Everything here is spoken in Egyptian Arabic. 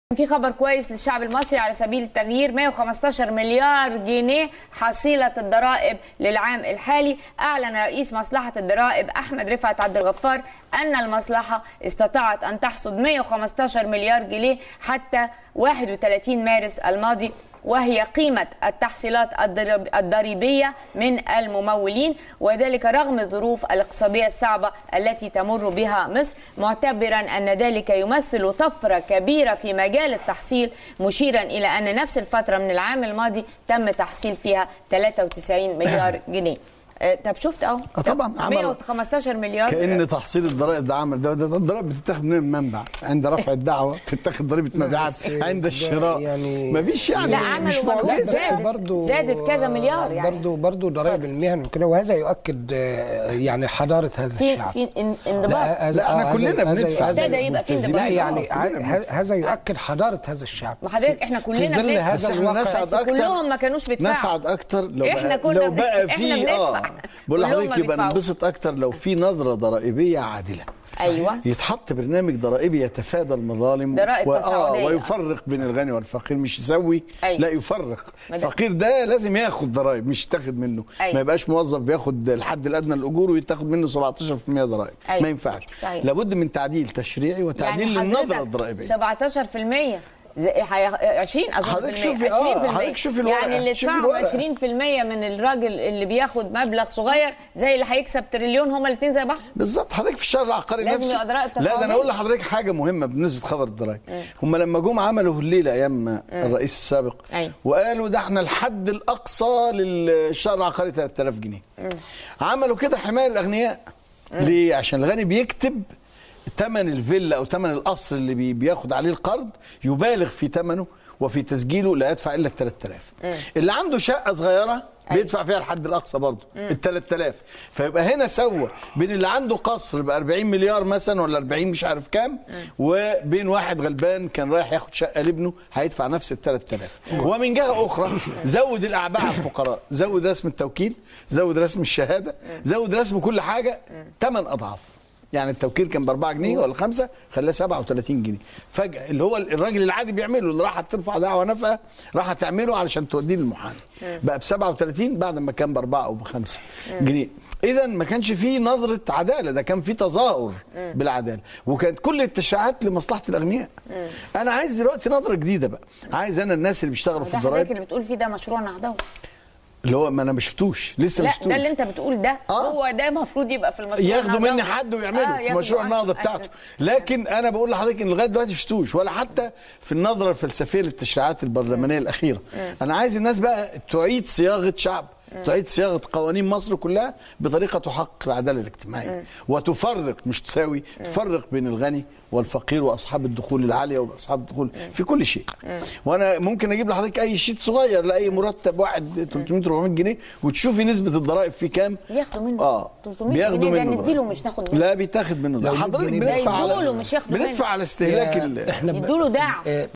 في خبر كويس للشعب المصري على سبيل التغيير 115 مليار جنيه حصيلة الضرائب للعام الحالي أعلن رئيس مصلحة الضرائب أحمد رفعت عبد الغفار أن المصلحة استطاعت أن تحصد 115 مليار جنيه حتى 31 مارس الماضي وهي قيمة التحصيلات الضرب- الضريبية من الممولين وذلك رغم الظروف الاقتصادية الصعبة التي تمر بها مصر معتبرا أن ذلك يمثل طفرة كبيرة في مجال التحصيل مشيرا إلى أن نفس الفترة من العام الماضي تم تحصيل فيها 93 مليار جنيه آه، طب شفت اهو آه، طبعا عمل- 115 مليار كان تحصيل الضرائب ده عمل ده, ده, ده الضرائب بتتاخد من المنبع عند رفع الدعوه بتتاخد ضريبه مبيعات بس عند ده الشراء يعني- مفيش يعني لا، عملوا مش مجهود معجزه زادت. بس برضو زادت كذا مليار يعني. برضو برضو ضرائب المهن وكده وهذا يؤكد آه، يعني حضاره هذا في الشعب في ان- انضباط هذا- لا، احنا هذا- كلنا هذا- بندفع. هذا- ابتدى يبقى في لا انضباط. يعني آه، ع- كلنا ه- هذا يؤكد حضاره هذا الشعب ما حضرتك احنا كلنا في ظل بندفع. بس هذا احنا الواقع نسعد بس اكتر كلهم ما كانوش بيدفعوا. نسعد اكتر لو إحنا بقى كنا لو بن- بقى إحنا في اه بندفع. بقول كلهم ما لحضرتك يبقى بيدفعوا. ننبسط اكتر لو في نظره ضرائبيه عادله ايوه يتحط برنامج ضرائبي يتفادى المظالم ضرائب و- تصاعدية. ويفرق بين الغني والفقير مش يسوي أيوة. لا يفرق ما ده- الفقير ده لازم ياخد ضرائب مش يتاخد منه أيوة. ما يبقاش موظف بياخد الحد الادنى للاجور ويتاخد منه 17% ضرائب أيوة. ما ينفعش صحيح. لابد من تعديل تشريعي وتعديل يعني للنظره حضرتك الضرائبيه 17% زي- حي- 20 اظن حضرتك في المية. شوفي- آه، 20%. حضرتك شوفي الورقة، يعني اللي شوفي يدفعوا الورقة. 20% من الراجل اللي بياخد مبلغ صغير زي اللي هيكسب تريليون هما الاثنين زي بعض بالظبط حضرتك في الشهر العقاري لازم نفسه يبقى ضرائب لا ده تصاعدية. انا اقول لحضرتك حاجه مهمه بالنسبه لخبر الضرائب هم لما جم عملوا الليله ايام الرئيس السابق أيوة. وقالوا ده احنا الحد الاقصى للشهر العقاري 3000 جنيه عملوا كده حمايه للاغنياء ليه عشان الغني بيكتب ثمن الفيلا او ثمن القصر اللي بي- بياخد عليه القرض يبالغ في ثمنه وفي تسجيله لا يدفع الا ال 3000 اللي عنده شقه صغيره بيدفع فيها الحد الاقصى برضه ال 3000 فيبقى هنا سوى بين اللي عنده قصر ب 40 مليار مثلا ولا 40 مش عارف كام وبين واحد غلبان كان رايح ياخد شقه لابنه هيدفع نفس ال 3000 ومن جهه اخرى زود الاعباء على الفقراء زود رسم التوكيل زود رسم الشهاده زود رسم كل حاجه 8 اضعاف يعني التوكيل كان ب 4 جنيه ولا 5 خلاه 37 جنيه فجاه اللي هو الراجل العادي بيعمله اللي راح ترفع دعوه نفقه راح تعمله علشان توديه للمحامي بقى ب 37 بعد ما كان ب 4 او ب 5 جنيه اذا ما كانش فيه نظره عداله ده كان فيه تظاهر بالعداله وكانت كل التشريعات لمصلحه الاغنياء انا عايز دلوقتي نظره جديده بقى عايز انا الناس اللي بيشتغلوا في ده حضرتك الضرايب اللي بتقول فيه ده مشروع نهضوي اللي هو ما انا ما شفتوش لسه ما لا شفتوش ده اللي انت بتقول ده آه. هو ده المفروض يبقى في المشروع ياخدوا النهضوي. مني حد ويعملوا آه، في ياخدوا مشروع آه. النهضه بتاعته لكن انا بقول لحضرتك ان لغايه دلوقتي شفتوش ولا حتى في النظره الفلسفيه للتشريعات البرلمانيه الاخيره انا عايز الناس بقى تعيد صياغه شعب تعيد صياغه قوانين مصر كلها بطريقه تحقق العداله الاجتماعيه وتفرق مش تساوي تفرق بين الغني والفقير واصحاب الدخول العاليه واصحاب الدخول في كل شيء وانا ممكن اجيب لحضرتك اي شيت صغير لاي مرتب واحد 300 400 جنيه وتشوفي نسبه الضرائب فيه كام بياخدوا منه اه 300 بياخدوا جنيه ده منه نديله ضرائب. مش ناخد منه لا بيتاخد منه ده لو حضرتك جنيه بندفع ده يدوله على مش ياخدوا بندفع منه. على استهلاك يا- ال- احنا ب- يدوله دعم آه،